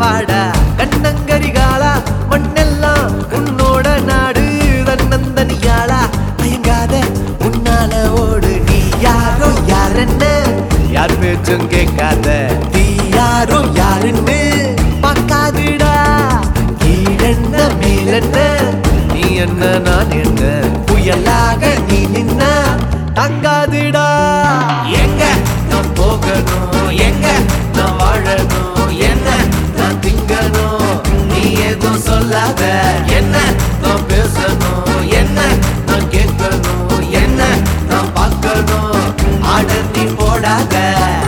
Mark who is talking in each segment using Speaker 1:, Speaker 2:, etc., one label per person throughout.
Speaker 1: வாடா கண்ணங்கரிகாலா மண்ணெல்லாம் உன்னோட நாடு தன்னந்தனியாளா மயங்காத உன்னால ஓடு நீ யாரோ யாருன்னு யார் பேச்சும் கேட்காத நீ யாரோ யாருன்னு பார்க்காதுடா கீழென்ன மேலென்ன நீ என்ன நான் என்ன புயலாக நீ நின்னா தங்காதுடா எங்க நான் போகணும் எங்க நான் வாழணும் என்ன நான் திங்கணும் நீ எதுவும் சொல்லாத என்ன நான் பேசணும் என்ன நான் கேட்கணும் என்ன நான் பார்க்கணும் ஆர்டர் நீ போடாத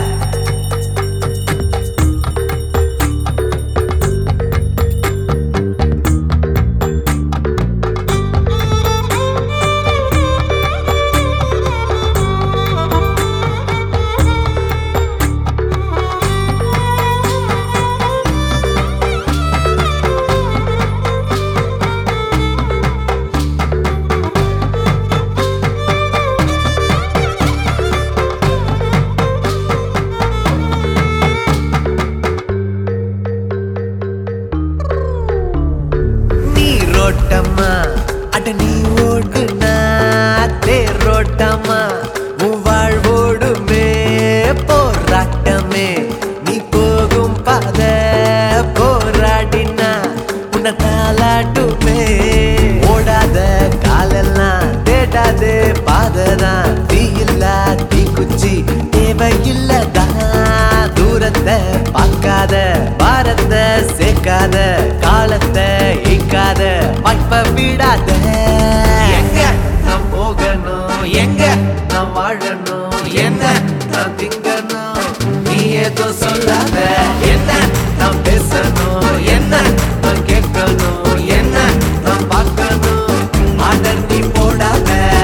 Speaker 1: நீ ரோட்டம்மா அட நீ ஓடுனா தேரோட்டம்மா உன் வாழ்வோடுமே போராட்டமே நீ போகும் பாத போராடினா உன்னை தாளாட்டுமே ஓடாத காலெல்லாம் தேடாதே பாததான் தீ இல்ல தீ குச்சி தேவையில்லதான் தூரத்தை பார்க்காத பாரத்தை சேர்க்காத காலத்தை ஈக்காத வாய்ப்ப விடாத எங்க நான் போகணும் எங்க நான் வாழணும் என்ன நான் திங்கணும் நீ ஏதோ சொல்லாத என்ன நான் பேசணும் என்ன நான் கேட்கணும் என்ன நான் பார்க்கணும் ஆர்டர் நீ போடாத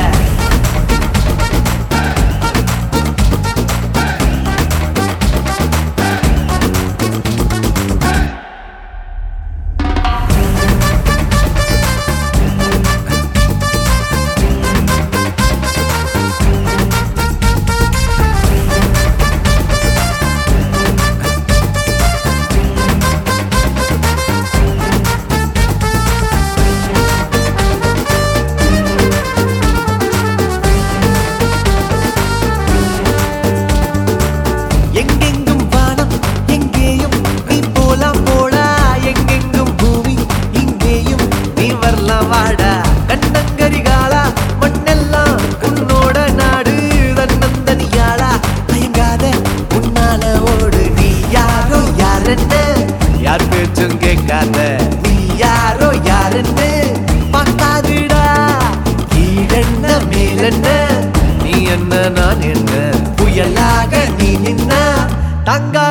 Speaker 1: எங்கெங்கும் வானம் எங்கேயும் நீ போலாம் போடா எங்கெங்கும் பூமி இங்கேயும் நீ வரலாம் வாடா கண்ணங்கரிகாலா மண்ணெல்லாம் உன்னோட நாடு தன்னந்தனியாளா மயங்காத உன்னால ஓடு நீ யாரோ யாருன்னு யார் பேச்சும் கேட்காத நீ யாரோ யாருன்னு பார்க்காதுடா கீழென்ன மேலென்ன நீ என்ன நான் என்ன புயலாக நீ நின்னா தங்கா